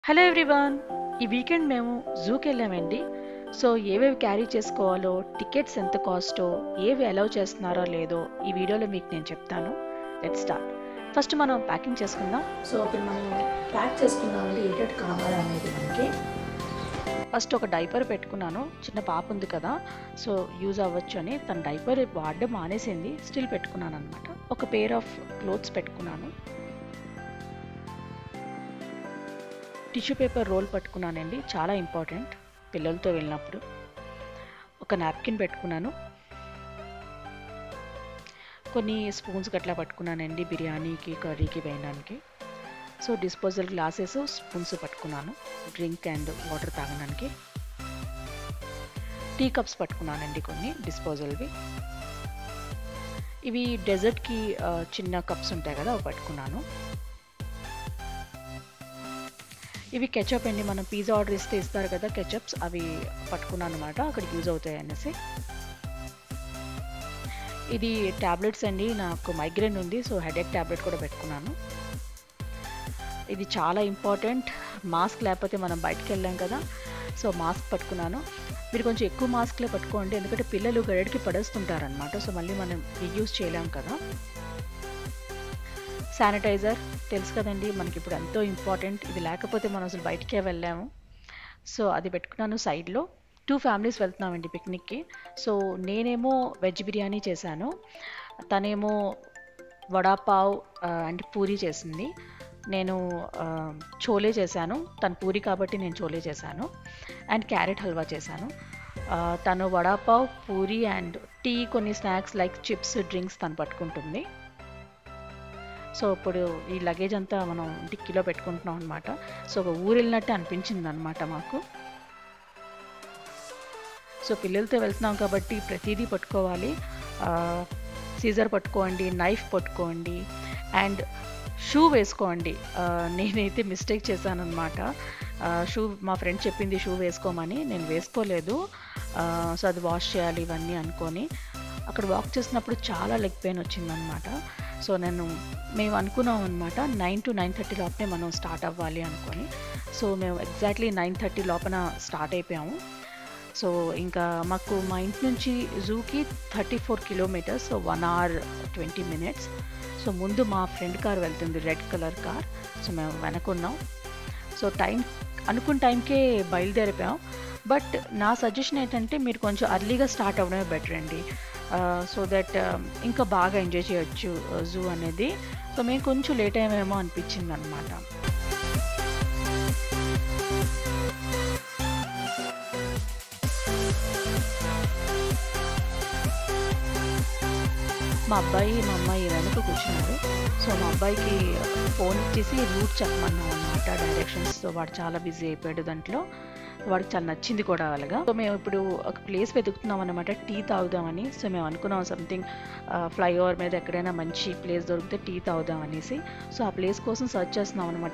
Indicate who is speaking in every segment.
Speaker 1: Hello everyone ఈ weekend మేము జూకి వెళ్ళామండి సో ఏవేవి క్యారీ చేసుకోవాలో టికెట్స్ ఎంత కాస్టో ఏవి అలౌ చేస్తున్నారో లేదో ఈ వీడియోలో మీకు నేను చెప్తాను లెట్ స్టార్ట్ ఫస్ట్ మనం ప్యాకింగ్ చేసుకుందాం సో ఇప్పుడు మనం ప్యాక్ చేసుకుందామండి ఏటెట్ కావాలా అనేది మనకి ఫస్ట్ ఒక డైపర్ పెట్టుకున్నాను చిన్న పాప ఉంది కదా సో యూజ్ అవ్వచ్చు అని తన డైపర్ వాడడం మానేసింది స్టిల్ పెట్టుకున్నాను అనమాట ఒక పేర్ ఆఫ్ క్లోత్స్ పెట్టుకున్నాను టిష్యూ పేపర్ రోల్ పట్టుకున్నానండి చాలా ఇంపార్టెంట్ పిల్లలతో వెళ్ళినప్పుడు ఒక నాప్కిన్ పెట్టుకున్నాను కొన్ని స్పూన్స్ గట్లా పట్టుకున్నానండి బిర్యానీకి కర్రీకి వేయడానికి సో డిస్పోజల్ గ్లాసెస్ స్పూన్స్ పట్టుకున్నాను డ్రింక్ అండ్ వాటర్ తాగడానికి టీ కప్స్ పట్టుకున్నానండి కొన్ని డిస్పోజల్వి ఇవి డెజర్ట్కి చిన్న కప్స్ ఉంటాయి కదా అవి పట్టుకున్నాను ఇవి కెచప్ అండి మనం పిజ్జా ఆర్డర్ ఇస్తే ఇస్తారు కదా కెచప్స్ అవి పట్టుకున్నాను అనమాట అక్కడ యూజ్ అవుతాయి అనేసి ఇది ట్యాబ్లెట్స్ అండి నాకు మైగ్రేన్ ఉంది సో హెడేక్ ట్యాబ్లెట్ కూడా పెట్టుకున్నాను ఇది చాలా ఇంపార్టెంట్ మాస్క్ లేకపోతే మనం బయటకు వెళ్ళాం కదా సో మాస్క్ పట్టుకున్నాను మీరు కొంచెం ఎక్కువ మాస్క్లే పట్టుకోండి ఎందుకంటే పిల్లలు గడికి పడేస్తుంటారనమాట సో మళ్ళీ మనం రీయూజ్ చేయలేం కదా శానిటైజర్ తెలుసు కదండి మనకి ఇప్పుడు ఎంతో ఇంపార్టెంట్ ఇది లేకపోతే మనం అసలు బయటికే వెళ్ళాము సో అది పెట్టుకున్నాను సైడ్లో టూ ఫ్యామిలీస్ వెళ్తున్నామండి పిక్నిక్కి సో నేనేమో వెజ్ బిర్యానీ చేశాను తనేమో వడాపావ్ అండ్ పూరి చేసింది నేను చోలే చేశాను తను పూరి కాబట్టి నేను చోలే చేశాను అండ్ క్యారెట్ హల్వా చేశాను తను వడాపావ్ పూరి అండ్ టీ కొన్ని స్నాక్స్ లైక్ చిప్స్ డ్రింక్స్ తను పట్టుకుంటుంది సో ఇప్పుడు ఈ లగేజ్ అంతా మనం డిక్కీలో పెట్టుకుంటున్నాం అనమాట సో ఒక ఊరు వెళ్ళినట్టు అనిపించింది అనమాట మాకు సో పిల్లలతో వెళ్తున్నాం కాబట్టి ప్రతిదీ పట్టుకోవాలి సీజర్ పట్టుకోండి నైఫ్ పట్టుకోండి అండ్ షూ వేసుకోండి నేనైతే మిస్టేక్ చేశాను అనమాట షూ మా ఫ్రెండ్ చెప్పింది షూ వేసుకోమని నేను వేసుకోలేదు సో అది వాష్ చేయాలి ఇవన్నీ అనుకొని అక్కడ వాక్ చేసినప్పుడు చాలా లెగ్ పెయిన్ వచ్చిందనమాట సో నేను మేము అనుకున్నాం అనమాట నైన్ టు నైన్ థర్టీ లోపలే మనం స్టార్ట్ అవ్వాలి అనుకొని సో మేము ఎగ్జాక్ట్లీ నైన్ థర్టీ లోపల స్టార్ట్ అయిపోయాము సో ఇంకా మాకు మా ఇంటి నుంచి జూకి thirty four kilometres so one hour twenty minutes so ముందు మా ఫ్రెండ్ కార్ వెళ్తుంది రెడ్ కలర్ కార్ సో మేము వెనకున్నాం సో టైం అనుకున్న టైంకే బయలుదేరిపోయాం బట్ నా సజెషన్ ఏంటంటే మీరు కొంచెం అర్లీగా స్టార్ట్ అవ్వడమే బెటర్ అండి సో దట్ ఇంకా బాగా ఎంజాయ్ చేయొచ్చు జూ అనేది సో మేము కొంచెం లేట్ అయ్యామేమో అనిపించింది అనమాట మా అబ్బాయి మా అమ్మాయి వెనక కూర్చున్నారు సో మా అబ్బాయికి ఫోన్ ఇచ్చేసి రూట్ చెప్పమన్నాం అనమాట డైరెక్షన్స్ వాడు చాలా బిజీ అయిపోయాడు దాంట్లో వాడికి చాలా నచ్చింది కూడా అలాగా సో మేము ఇప్పుడు ఒక ప్లేస్ వెతుకుతున్నాం అనమాట టీ తాగుదామని సో మేము అనుకున్నాం సంథింగ్ ఫ్లైఓవర్ మీద ఎక్కడైనా మంచి ప్లేస్ దొరికితే టీ తాగుదాం అనేసి సో ఆ ప్లేస్ కోసం సర్చ్ చేస్తున్నాం అనమాట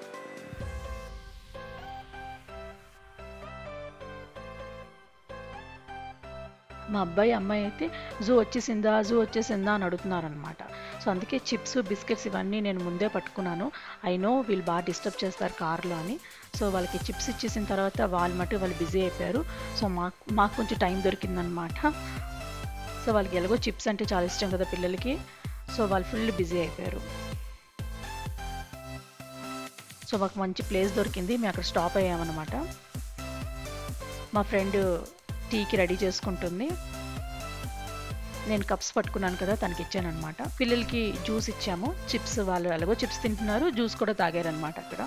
Speaker 1: మా అబ్బాయి అమ్మాయి అయితే జూ వచ్చేసిందా జూ వచ్చేసిందా అని అడుగుతున్నారనమాట సో అందుకే చిప్స్ బిస్కెట్స్ ఇవన్నీ నేను ముందే పట్టుకున్నాను ఐ నో వీళ్ళు బాగా డిస్టర్బ్ చేస్తారు కార్లో అని సో వాళ్ళకి చిప్స్ ఇచ్చేసిన తర్వాత వాళ్ళు మటు వాళ్ళు బిజీ అయిపోయారు సో మాకు మాకు కొంచెం టైం దొరికిందనమాట సో వాళ్ళకి ఎలాగో చిప్స్ అంటే చాలా ఇష్టం కదా పిల్లలకి సో వాళ్ళు ఫుల్ బిజీ అయిపోయారు సో మాకు మంచి ప్లేస్ దొరికింది మేము అక్కడ స్టాప్ అయ్యామన్నమాట మా ఫ్రెండ్ టీకి రెడీ చేసుకుంటుంది నేను కప్స్ పట్టుకున్నాను కదా తనకి ఇచ్చాను అనమాట పిల్లలకి జ్యూస్ ఇచ్చాము చిప్స్ వాళ్ళు ఎలాగో చిప్స్ తింటున్నారు జ్యూస్ కూడా తాగారనమాట అక్కడ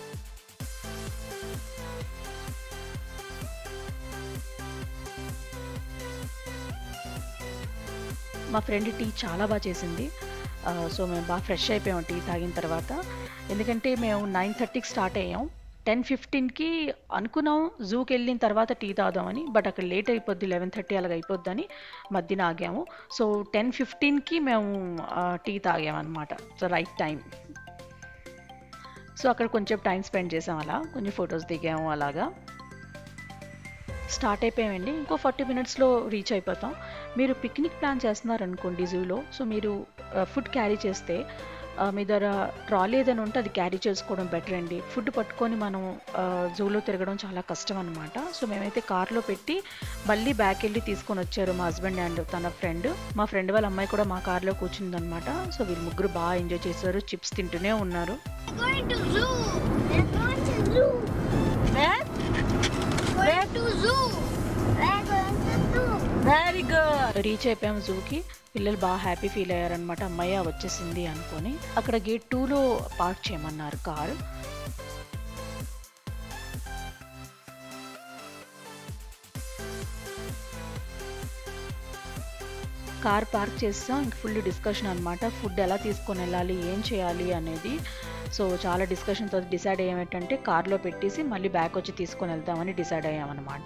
Speaker 1: మా ఫ్రెండ్ టీ చాలా బాగా చేసింది సో మేము బాగా ఫ్రెష్ అయిపోయాం టీ తాగిన తర్వాత ఎందుకంటే మేము నైన్ థర్టీకి స్టార్ట్ అయ్యాం టెన్ ఫిఫ్టీన్కి అనుకున్నాం జూకి వెళ్ళిన తర్వాత టీ తాగుదామని బట్ అక్కడ లేట్ అయిపోద్ది లెవెన్ థర్టీ అలాగ అయిపోద్దని మధ్యన ఆగాము సో టెన్ ఫిఫ్టీన్కి మేము టీ తాగామన్నమాట సో రైట్ టైం సో అక్కడ కొంచెం టైం స్పెండ్ చేసాం అలా కొంచెం ఫొటోస్ దిగాము అలాగా స్టార్ట్ అయిపోయామండి ఇంకో ఫార్టీ మినిట్స్లో రీచ్ అయిపోతాం మీరు పిక్నిక్ ప్లాన్ చేస్తున్నారనుకోండి జూలో సో మీరు ఫుడ్ క్యారీ చేస్తే ఆ, మీ దగ్గర ట్రాలీ ఏదైనా ఉంటే అది క్యారీ చేసుకోవడం బెటర్ అండి ఫుడ్ పట్టుకొని మనం జూలో తిరగడం చాలా కష్టం అనమాట సో మేమైతే కార్లో పెట్టి మళ్ళీ బ్యాక్ వెళ్ళి తీసుకొని వచ్చారు మా హస్బెండ్ అండ్ తన ఫ్రెండ్ మా ఫ్రెండ్ వాళ్ళ అమ్మాయి కూడా మా కార్లో కూర్చుందనమాట సో వీళ్ళు ముగ్గురు బాగా ఎంజాయ్ చేశారు చిప్స్ తింటూనే ఉన్నారు
Speaker 2: going to zoo. We're going to zoo.
Speaker 1: Where?
Speaker 2: Going to zoo. We're going to zoo.
Speaker 1: Very good reach అయిపోయాము జూకి పిల్లలు బాగా హ్యాపీ ఫీల్ అయ్యారనమాట అమ్మయ్య వచ్చేసింది అనుకొని అక్కడ గేట్ టూలో పార్క్ చేయమన్నారు కారు కార్ పార్క్ చేస్తాం ఇంక ఫుల్ డిస్కషన్ అనమాట ఫుడ్ ఎలా తీసుకొని వెళ్ళాలి ఏం చేయాలి అనేది సో చాలా డిస్కషన్ తర్వాత డిసైడ్ అయ్యేటంటే కార్లో పెట్టేసి మళ్ళీ బ్యాక్ వచ్చి తీసుకొని వెళ్తామని డిసైడ్ అయ్యామన్నమాట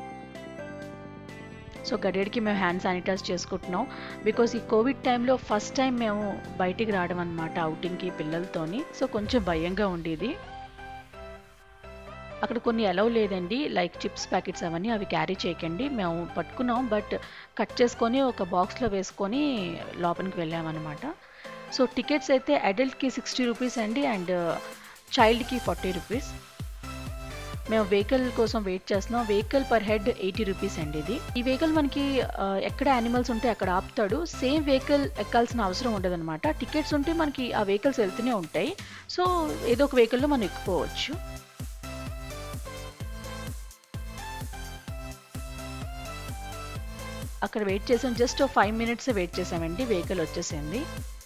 Speaker 1: సో గడియడికి మేము హ్యాండ్ శానిటైజ్ చేసుకుంటున్నాం బికాస్ ఈ కోవిడ్ టైంలో ఫస్ట్ టైం మేము బయటికి రావడం అనమాట అవుటింగ్కి పిల్లలతోని సో కొంచెం భయంగా ఉండేది అక్కడ కొన్ని అలౌ లేదండి లైక్ చిప్స్ ప్యాకెట్స్ అవన్నీ అవి క్యారీ చేయకండి మేము పట్టుకున్నాం బట్ కట్ చేసుకొని ఒక బాక్స్లో వేసుకొని లోపలికి వెళ్ళామన్నమాట సో టికెట్స్ అయితే అడల్ట్కి సిక్స్టీ రూపీస్ అండి అండ్ చైల్డ్కి ఫార్టీ రూపీస్ మేము వెహికల్ కోసం వెయిట్ చేస్తున్నాం vehicle per head eighty rupees అండి ఇది ఈ వెహికల్ మనకి ఆ, ఎక్కడ యానిమల్స్ ఉంటే అక్కడ ఆపుతాడు సేమ్ వెహికల్ ఎక్కాల్సిన అవసరం ఉండదన్నమాట టికెట్స్ ఉంటే మనకి ఆ వెహికల్స్ వెళ్తూనే ఉంటాయి సో ఏదో ఒక వెహికల్లో మనం ఎక్కుకోవచ్చు అక్కడ వెయిట్ చేసాం జస్ట్ ఫైవ్ మినిట్స్ వెయిట్ చేసామండి వెహికల్ వచ్చేసింది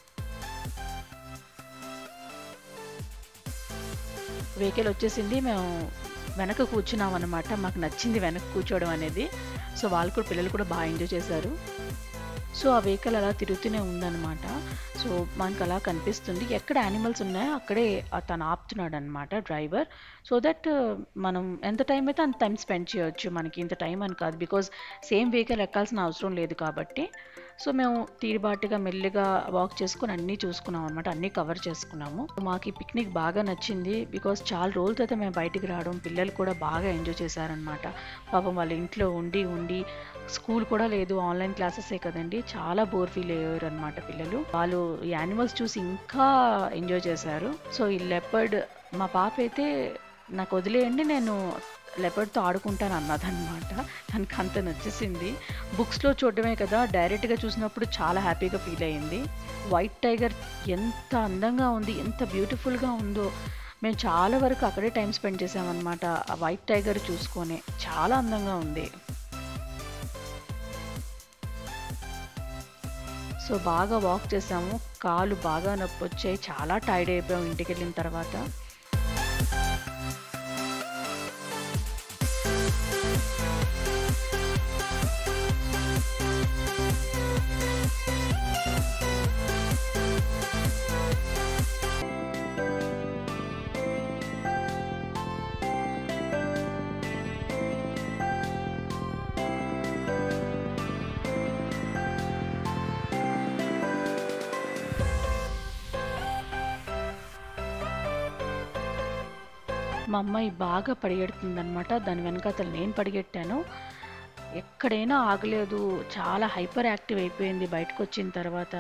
Speaker 1: వెహికల్ వచ్చేసింది మేము వెనక కూర్చున్నాం అనమాట మాకు నచ్చింది వెనక కూర్చోవడం అనేది సో వాళ్ళు కూడా పిల్లలు కూడా బాగా ఎంజాయ్ చేశారు సో ఆ వెహికల్ అలా తిరుగుతూనే ఉందన్నమాట సో మనకు అలా కనిపిస్తుంది ఎక్కడ యానిమల్స్ ఉన్నాయో అక్కడే ఆ తను ఆపుతున్నాడు అనమాట డ్రైవర్ సో దట్ మనం ఎంత టైం అయితే అంత టైం స్పెండ్ చేయొచ్చు మనకి ఇంత టైం అని కాదు బికాజ్ సేమ్ వెహికల్ ఎక్కాల్సిన అవసరం లేదు కాబట్టి సో మేము తీరుబాటుగా మెల్లిగా వాక్ చేసుకుని అన్నీ చూసుకున్నాం అనమాట అన్నీ కవర్ చేసుకున్నాము మాకు ఈ పిక్నిక్ బాగా నచ్చింది బికాజ్ చాలా రోజుల తర్వాత మేము బయటికి రావడం పిల్లలు కూడా బాగా ఎంజాయ్ చేశారనమాట పాపం వాళ్ళ ఇంట్లో ఉండి ఉండి స్కూల్ కూడా లేదు ఆన్లైన్ క్లాసెసే కదండి చాలా బోర్ ఫీల్ అయ్యారు అనమాట పిల్లలు వాళ్ళు ఈ యానిమల్స్ చూసి ఇంకా ఎంజాయ్ చేశారు సో ఈ లెపర్డ్ మా పాప అయితే నాకు వదిలేయండి నేను లెపర్డ్తో ఆడుకుంటాను అన్నదన్నమాట దానికి అంత నచ్చేసింది బుక్స్లో చూడడమే కదా డైరెక్ట్గా చూసినప్పుడు చాలా హ్యాపీగా ఫీల్ అయ్యింది వైట్ టైగర్ ఎంత అందంగా ఉంది ఎంత బ్యూటిఫుల్గా ఉందో మేము చాలా వరకు అక్కడే టైం స్పెండ్ చేసామన్నమాట ఆ వైట్ టైగర్ చూసుకొని చాలా అందంగా ఉంది సో బాగా వాక్ చేసాము కాలు బాగా నొప్పి వచ్చాయి చాలా టైర్డ్ అయిపోయాం ఇంటికి వెళ్ళిన తర్వాత మా అమ్మాయి బాగా పరిగెడుతుందనమాట దాని వెనక అతను నేను పరిగెట్టాను ఎక్కడైనా ఆగలేదు చాలా హైపర్ యాక్టివ్ అయిపోయింది బయటకు వచ్చిన తర్వాత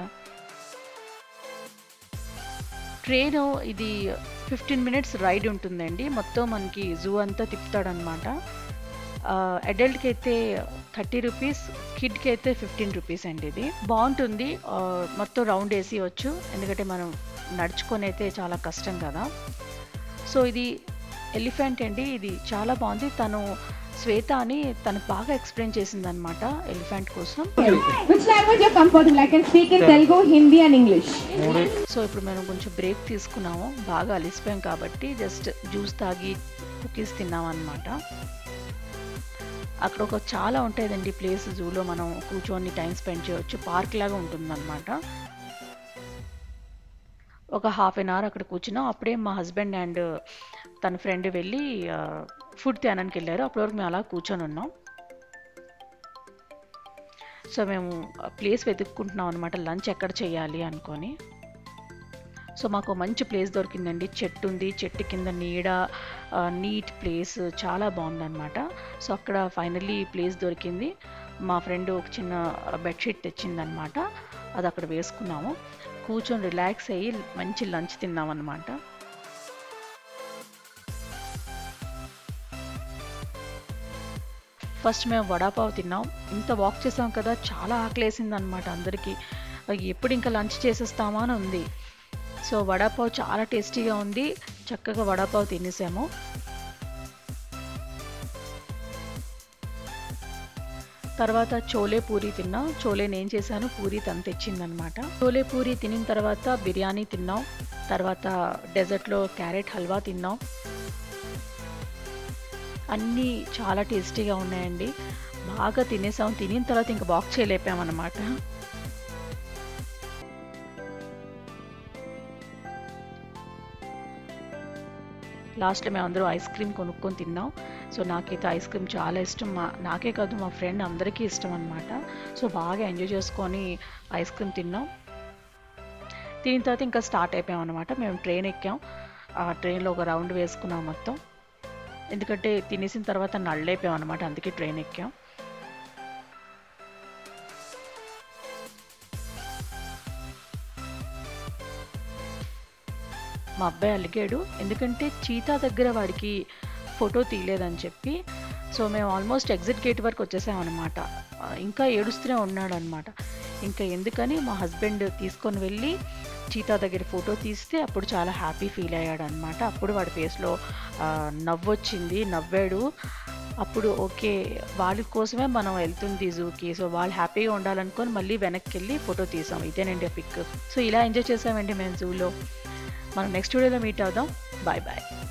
Speaker 1: ట్రైన్ ఇది ఫిఫ్టీన్ మినిట్స్ రైడ్ ఉంటుందండి మొత్తం మనకి జూ అంతా తిప్పుతాడనమాట అడల్ట్కి అయితే థర్టీ రూపీస్ కిడ్కి అయితే ఫిఫ్టీన్ రూపీస్ అండి ఇది బాగుంటుంది ఆ, మొత్తం రౌండ్ వేసి వచ్చు ఎందుకంటే మనం నడుచుకొని అయితే చాలా కష్టం కదా సో ఇది ఎలిఫెంట్ అండి ఇది చాలా బాగుంది తను శ్వేత అని తను బాగా ఎక్స్ప్లెయిన్ చేసిందనమాట ఎలిఫెంట్ కోసం
Speaker 3: Which language you're comfortable? I can speak in Telugu, Hindi and English.
Speaker 1: So ఇప్పుడు మేము కొంచెం బ్రేక్ తీసుకున్నాము బాగా అలిసిపోయాం కాబట్టి జస్ట్ జ్యూస్ తాగి కుకీస్ తిన్నాం అనమాట అక్కడ ఒక చాలా ఉంటుందండి ప్లేస్ జూలో మనం కూర్చొని టైం స్పెండ్ చేయవచ్చు పార్క్ లాగా ఉంటుందన్నమాట ఒక హాఫ్ అన్ అవర్ అక్కడ కూర్చున్నాం అప్పుడే మా హస్బెండ్ అండ్ తన ఫ్రెండ్ వెళ్ళి ఫుడ్ తినడానికి వెళ్ళారు అప్పటి వరకు మేము అలా కూర్చొని ఉన్నాం సో మేము ప్లేస్ వెతుక్కుంటున్నాం అనమాట లంచ్ ఎక్కడ చేయాలి అనుకొని సో మాకు మంచి ప్లేస్ దొరికిందండి చెట్టు ఉంది చెట్టు కింద నీడ నీట్ ప్లేస్ చాలా బాగుందన్నమాట సో అక్కడ ఫైనల్లీ ప్లేస్ దొరికింది మా ఫ్రెండ్ ఒక చిన్న బెడ్షీట్ తెచ్చిందనమాట అది అక్కడ వేసుకున్నాము కూర్చొని రిలాక్స్ అయ్యి మంచి లంచ్ తిన్నాం అనమాట ఫస్ట్ మేము వడాపావ్ తిన్నాం ఇంత వాక్ చేసాం కదా చాలా ఆకలేసింది అనమాట అందరికీ ఎప్పుడు ఇంకా లంచ్ చేసేస్తామా అని ఉంది సో వడాపావ్ చాలా టేస్టీగా ఉంది చక్కగా వడాపావ్ తినేసాము తర్వాత చోలే పూరి తిన్నాం చోలే నేను చేశాను పూరి తను తెచ్చిందనమాట చోలే పూరి తినిన తర్వాత బిర్యానీ తిన్నాం తర్వాత డెజర్ట్లో క్యారెట్ హల్వా తిన్నాం అన్నీ చాలా టేస్టీగా ఉన్నాయండి బాగా తినేసాం తినిన తర్వాత ఇంకా వాక్ చేయలేపామన్నమాట లాస్ట్లో మేము అందరూ ఐస్ క్రీమ్ కొనుక్కొని తిన్నాం సో నాకైతే ఐస్ క్రీమ్ చాలా ఇష్టం మా నాకే కాదు మా ఫ్రెండ్ అందరికీ ఇష్టం అనమాట సో బాగా ఎంజాయ్ చేసుకొని ఐస్ క్రీమ్ తిన్నాం తినిన తర్వాత ఇంకా స్టార్ట్ అయిపోయాం అనమాట మేము ట్రైన్ ఎక్కాం ఆ ట్రైన్లో ఒక రౌండ్ వేసుకున్నాం మొత్తం ఎందుకంటే తినేసిన తర్వాత నళ్ళైపోయాం అనమాట అందుకే ట్రైన్ ఎక్కాం మా అబ్బాయి అలిగాడు ఎందుకంటే చీతా దగ్గర వాడికి ఫోటో తీయలేదని చెప్పి సో మేము ఆల్మోస్ట్ ఎగ్జిట్ గేట్ వరకు వచ్చేసామన్నమాట ఇంకా ఏడుస్తూనే ఉన్నాడు అనమాట ఇంకా ఎందుకని మా హస్బెండ్ తీసుకొని వెళ్ళి చీతా దగ్గర ఫోటో తీస్తే అప్పుడు చాలా హ్యాపీ ఫీల్ అయ్యాడు అనమాట అప్పుడు వాడి ఫేస్లో నవ్వు వచ్చింది నవ్వాడు అప్పుడు ఓకే వాళ్ళ కోసమే మనం వెళ్తుంది జూకి సో వాళ్ళు హ్యాపీగా ఉండాలనుకొని మళ్ళీ వెనక్కి వెళ్ళి ఫోటో తీసాం ఇదేనండి పిక్ సో ఇలా ఎంజాయ్ చేసామండి మేము జూలో మనం నెక్స్ట్ వీడియోలో మీట్ అవుదాం బాయ్ బాయ్